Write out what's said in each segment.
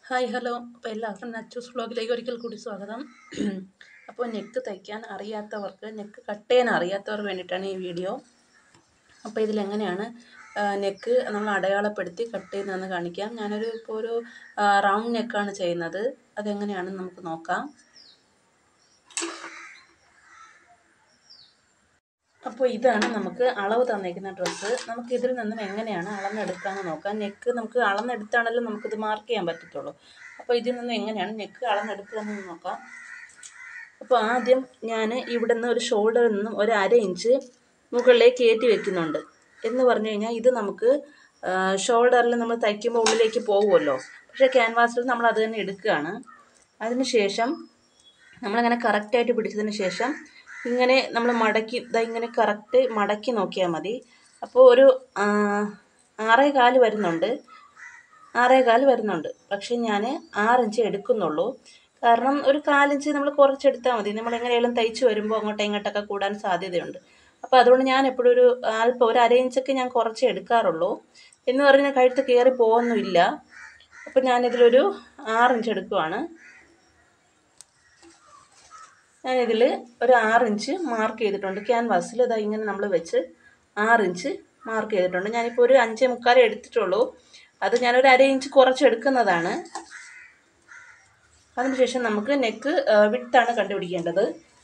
hi hello അപ്പോൾ എല്ലാവർക്കും നച്ചൂസ് വ്ളോഗിലേക്ക് ഒരിക്കൽ കൂടി സ്വാഗതം അപ്പോൾ നെക്ക് തയ്ക്കാൻ അറിയാത്തവർക്ക് നെക്ക് കട്ട് ചെയ്യാൻ അറിയാത്തവർക്ക് വേണ്ടിയിട്ടാണ് ഈ വീഡിയോ അപ്പോൾ ഇതിലെങ്ങനെയാണ് നെക്ക് നമ്മൾ അടയാളപ്പെടുത്തി കട്ട് ചെയ്യുന്നതെന്ന് കാണിക്കാം ഞാനൊരു ഇപ്പോൾ ഒരു റൗണ്ട് നെക്കാണ് ചെയ്യുന്നത് അതെങ്ങനെയാണെന്ന് നമുക്ക് നോക്കാം അപ്പോൾ ഇതാണ് നമുക്ക് അളവ് തന്നേക്കുന്ന ഡ്രസ്സ് നമുക്ക് ഇതിൽ നിന്നും എങ്ങനെയാണ് അളന്നെടുക്കാമെന്ന് നോക്കാം നെക്ക് നമുക്ക് അളന്നെടുത്താണല്ലോ നമുക്കിത് മാർക്ക് ചെയ്യാൻ പറ്റത്തുള്ളൂ അപ്പോൾ ഇതിൽ നിന്നും എങ്ങനെയാണ് നെക്ക് അളന്നെടുക്കുക എന്ന് നോക്കാം അപ്പോൾ ആദ്യം ഞാൻ ഇവിടെ നിന്ന് ഒരു ഷോൾഡറിൽ നിന്നും ഒരു അര ഇഞ്ച് മുകളിലേക്ക് കയറ്റി വെക്കുന്നുണ്ട് എന്ന് പറഞ്ഞു കഴിഞ്ഞാൽ ഇത് നമുക്ക് ഷോൾഡറിൽ നമ്മൾ തയ്ക്കുമ്പോൾ ഉള്ളിലേക്ക് പോകുമല്ലോ പക്ഷേ ക്യാൻവാസിൽ നമ്മൾ അത് തന്നെ എടുക്കുകയാണ് അതിന് ശേഷം നമ്മളങ്ങനെ കറക്റ്റായിട്ട് പിടിച്ചതിന് ശേഷം ഇങ്ങനെ നമ്മൾ മടക്കി ഇതാ ഇങ്ങനെ കറക്റ്റ് മടക്കി നോക്കിയാൽ മതി അപ്പോൾ ഒരു ആറേ കാല് വരുന്നുണ്ട് ആറേ കാല് വരുന്നുണ്ട് പക്ഷേ ഞാൻ ആറിഞ്ച് എടുക്കുന്നുള്ളൂ കാരണം ഒരു കാലിഞ്ച് നമ്മൾ കുറച്ചെടുത്താൽ മതി നമ്മൾ എങ്ങനെയാലും തയ്ച്ച് വരുമ്പോൾ അങ്ങോട്ടും ഇങ്ങോട്ടൊക്കെ കൂടാൻ സാധ്യതയുണ്ട് അപ്പോൾ അതുകൊണ്ട് ഞാൻ എപ്പോഴും ഒരു അല്പം ഒരു അര ഇഞ്ചൊക്കെ ഞാൻ കുറച്ച് എടുക്കാറുള്ളൂ എന്ന് പറഞ്ഞാൽ കഴുത്ത് കയറി പോകുന്നില്ല അപ്പോൾ ഞാനിതിലൊരു ആറിഞ്ച് എടുക്കുവാണ് ഞാനിതിൽ ഒരു ആറിഞ്ച് മാർക്ക് ചെയ്തിട്ടുണ്ട് ക്യാൻവാസിൽ ഇതാ ഇങ്ങനെ നമ്മൾ വെച്ച് ആറിഞ്ച് മാർക്ക് ചെയ്തിട്ടുണ്ട് ഞാനിപ്പോൾ ഒരു അഞ്ചേ മുക്കാലേ എടുത്തിട്ടുള്ളൂ അത് ഞാനൊരു അര ഇഞ്ച് കുറച്ച് എടുക്കുന്നതാണ് അതിനുശേഷം നമുക്ക് നെക്ക് വിട്ടാണ് കണ്ടുപിടിക്കേണ്ടത്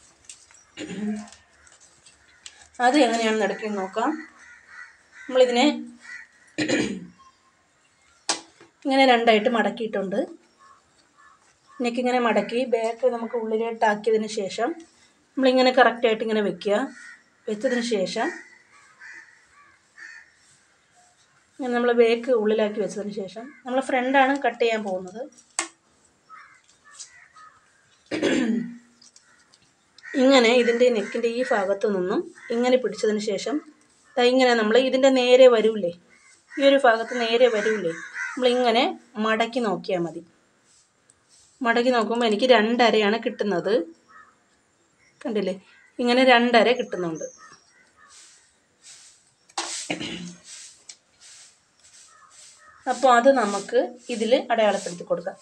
അത് എങ്ങനെയാണെന്ന് ഇടയ്ക്ക് നോക്കാം നമ്മളിതിനെ ഇങ്ങനെ രണ്ടായിട്ട് മടക്കിയിട്ടുണ്ട് നെക്ക് ഇങ്ങനെ മടക്കി ബാക്ക് നമുക്ക് ഉള്ളിലോട്ടാക്കിയതിന് ശേഷം നമ്മളിങ്ങനെ കറക്റ്റായിട്ട് ഇങ്ങനെ വെക്കുക വെച്ചതിന് ശേഷം ഇങ്ങനെ നമ്മൾ ബേക്ക് ഉള്ളിലാക്കി വെച്ചതിന് ശേഷം നമ്മൾ ഫ്രണ്ടാണ് കട്ട് ചെയ്യാൻ പോകുന്നത് ഇങ്ങനെ ഇതിൻ്റെ നെക്കിൻ്റെ ഈ ഭാഗത്തു നിന്നും ഇങ്ങനെ പിടിച്ചതിന് ശേഷം ഇങ്ങനെ നമ്മൾ ഇതിൻ്റെ നേരെ വരൂലേ ഈ ഒരു ഭാഗത്ത് നേരെ വരൂലേ നമ്മളിങ്ങനെ മടക്കി നോക്കിയാൽ മതി മടക്കി നോക്കുമ്പോൾ എനിക്ക് രണ്ടരയാണ് കിട്ടുന്നത് കണ്ടില്ലേ ഇങ്ങനെ രണ്ടര കിട്ടുന്നുണ്ട് അപ്പോൾ അത് നമുക്ക് ഇതിൽ അടയാളപ്പെടുത്തി കൊടുക്കാം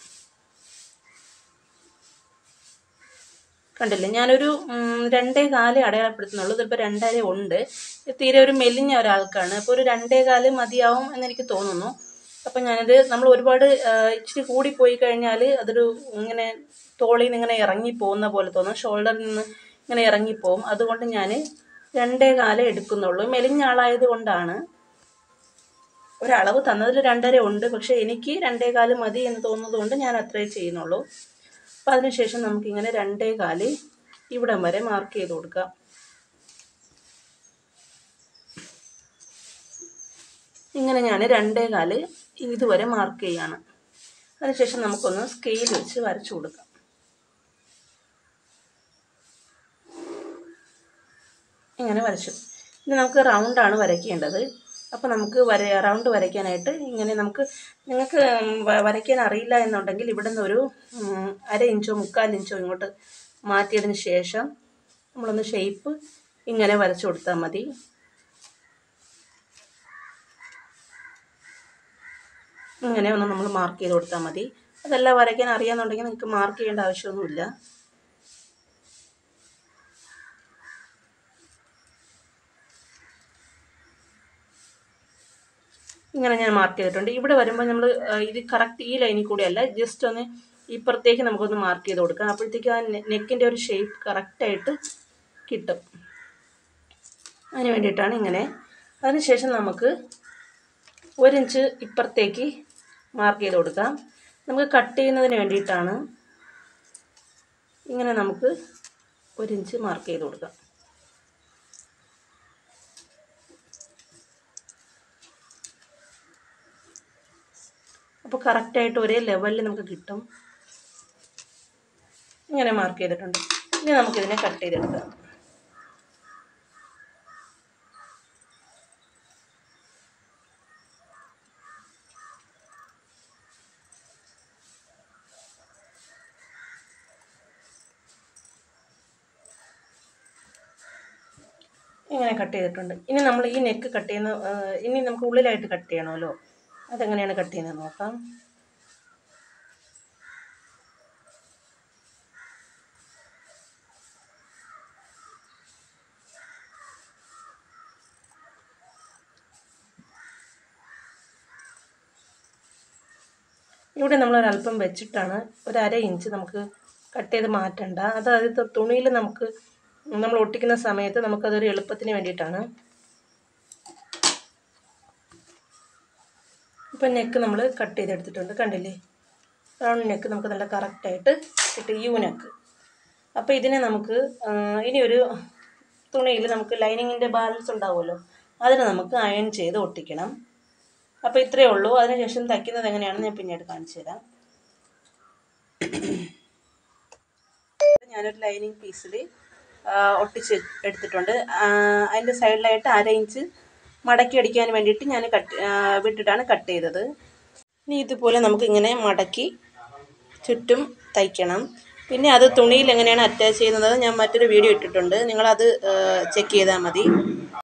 കണ്ടില്ലേ ഞാനൊരു രണ്ടേ കാല് അടയാളപ്പെടുത്തുന്നുള്ളൂ ഇതിപ്പോൾ രണ്ടര ഉണ്ട് തീരെ ഒരു മെലിഞ്ഞ ഒരാൾക്കാണ് അപ്പോൾ ഒരു രണ്ടേ കാല് മതിയാവും എന്നെനിക്ക് തോന്നുന്നു അപ്പം ഞാനത് നമ്മൾ ഒരുപാട് ഇച്ചിരി കൂടിപ്പോയി കഴിഞ്ഞാൽ അതൊരു ഇങ്ങനെ തോളിൽ നിന്ന് ഇങ്ങനെ ഇറങ്ങി പോകുന്ന പോലെ തോന്നും ഷോൾഡറിൽ നിന്ന് ഇങ്ങനെ ഇറങ്ങിപ്പോവും അതുകൊണ്ട് ഞാൻ രണ്ടേ കാലം എടുക്കുന്നുള്ളൂ മെലിഞ്ഞ ആളായത് കൊണ്ടാണ് ഒരളവ് തന്നതിൽ രണ്ടര ഉണ്ട് പക്ഷേ എനിക്ക് രണ്ടേ കാല് മതി എന്ന് തോന്നുന്നത് കൊണ്ട് ഞാൻ അത്രേ ചെയ്യുന്നുള്ളൂ അപ്പം അതിനുശേഷം നമുക്കിങ്ങനെ രണ്ടേ കാല് ഇവിടം വരെ മാർക്ക് ചെയ്ത് കൊടുക്കാം ഇങ്ങനെ ഞാൻ രണ്ടേ കാല് ഇതുവരെ മാർക്ക് ചെയ്യാണ് അതിനുശേഷം നമുക്കൊന്ന് സ്കെയിൽ വെച്ച് വരച്ചു കൊടുക്കാം ഇങ്ങനെ വരച്ചു ഇനി നമുക്ക് റൗണ്ടാണ് വരയ്ക്കേണ്ടത് അപ്പോൾ നമുക്ക് വര റൗണ്ട് വരയ്ക്കാനായിട്ട് ഇങ്ങനെ നമുക്ക് നിങ്ങൾക്ക് വരയ്ക്കാൻ അറിയില്ല എന്നുണ്ടെങ്കിൽ ഇവിടെ നിന്ന് ഒരു അര ഇഞ്ചോ മുക്കാൽ ഇഞ്ചോ ഇങ്ങോട്ട് മാറ്റിയതിന് ശേഷം നമ്മളൊന്ന് ഷേപ്പ് ഇങ്ങനെ വരച്ചു കൊടുത്താൽ മതി ഇങ്ങനെ ഒന്ന് നമ്മൾ മാർക്ക് ചെയ്ത് കൊടുത്താൽ മതി അതെല്ലാം വരയ്ക്കാൻ അറിയാമെന്നുണ്ടെങ്കിൽ നിങ്ങൾക്ക് മാർക്ക് ചെയ്യേണ്ട ആവശ്യമൊന്നുമില്ല ഇങ്ങനെ ഞാൻ മാർക്ക് ചെയ്തിട്ടുണ്ട് ഇവിടെ വരുമ്പോൾ നമ്മൾ ഇത് കറക്റ്റ് ഈ ലൈനിൽ കൂടെ അല്ല ജസ്റ്റ് ഒന്ന് ഇപ്പുറത്തേക്ക് നമുക്കൊന്ന് മാർക്ക് ചെയ്ത് കൊടുക്കാം അപ്പോഴത്തേക്ക് ആ നെക്കിൻ്റെ ഒരു ഷേപ്പ് കറക്റ്റായിട്ട് കിട്ടും അതിന് വേണ്ടിയിട്ടാണ് ഇങ്ങനെ അതിനുശേഷം നമുക്ക് ഒരിഞ്ച് ഇപ്പുറത്തേക്ക് മാർക്ക് ചെയ്ത് കൊടുക്കാം നമുക്ക് കട്ട് ചെയ്യുന്നതിന് വേണ്ടിയിട്ടാണ് ഇങ്ങനെ നമുക്ക് ഒരിഞ്ച് മാർക്ക് ചെയ്ത് കൊടുക്കാം അപ്പോൾ കറക്റ്റായിട്ട് ഒരേ ലെവലിൽ നമുക്ക് കിട്ടും ഇങ്ങനെ മാർക്ക് ചെയ്തിട്ടുണ്ട് ഇനി നമുക്കിതിനെ കട്ട് ചെയ്തെടുക്കാം ഇങ്ങനെ കട്ട് ചെയ്തിട്ടുണ്ട് ഇനി നമ്മൾ ഈ നെക്ക് കട്ട് ചെയ്യുന്ന ഇനി നമുക്ക് ഉള്ളിലായിട്ട് കട്ട് ചെയ്യണമല്ലോ അതെങ്ങനെയാണ് കട്ട് ചെയ്യുന്നത് നോക്കാം ഇവിടെ നമ്മളൊരല്പം വെച്ചിട്ടാണ് ഒരു അര ഇഞ്ച് നമുക്ക് കട്ട് ചെയ്ത് മാറ്റണ്ട അതായത് തുണിയിൽ നമുക്ക് നമ്മൾ ഒട്ടിക്കുന്ന സമയത്ത് നമുക്കതൊരു എളുപ്പത്തിന് വേണ്ടിയിട്ടാണ് ഇപ്പം നെക്ക് നമ്മൾ കട്ട് ചെയ്തെടുത്തിട്ടുണ്ട് കണ്ടില്ലേ റൗണ്ട് നെക്ക് നമുക്ക് നല്ല കറക്റ്റായിട്ട് കിട്ടും യു നെക്ക് അപ്പോൾ ഇതിനെ നമുക്ക് ആ, ഇനി ഒരു തുണിയിൽ നമുക്ക് ലൈനിങ്ങിൻ്റെ ബാലൻസ് ഉണ്ടാവുമല്ലോ അതിനെ നമുക്ക് അയൺ ചെയ്ത് ഒട്ടിക്കണം അപ്പോൾ ഇത്രയേ ഉള്ളൂ അതിനുശേഷം തയ്ക്കുന്നത് എങ്ങനെയാണെന്ന് ഞാൻ പിന്നീട് കാണിച്ചു തരാം ഞാനൊരു ലൈനിങ് പീസിൽ ഒട്ടിച്ച് എടുത്തിട്ടുണ്ട് ആ, അതിൻ്റെ സൈഡിലായിട്ട് അര ഇഞ്ച് മടക്കി അടിക്കാൻ വേണ്ടിയിട്ട് ഞാൻ കട്ട് ആ, വിട്ടിട്ടാണ് കട്ട് ചെയ്തത് ഇനി ഇതുപോലെ നമുക്കിങ്ങനെ മടക്കി ചുറ്റും തയ്ക്കണം പിന്നെ അത് തുണിയിൽ എങ്ങനെയാണ് അറ്റാച്ച് ചെയ്യുന്നത് ഞാൻ മറ്റൊരു വീഡിയോ ഇട്ടിട്ടുണ്ട് നിങ്ങളത് ചെക്ക് ചെയ്താൽ മതി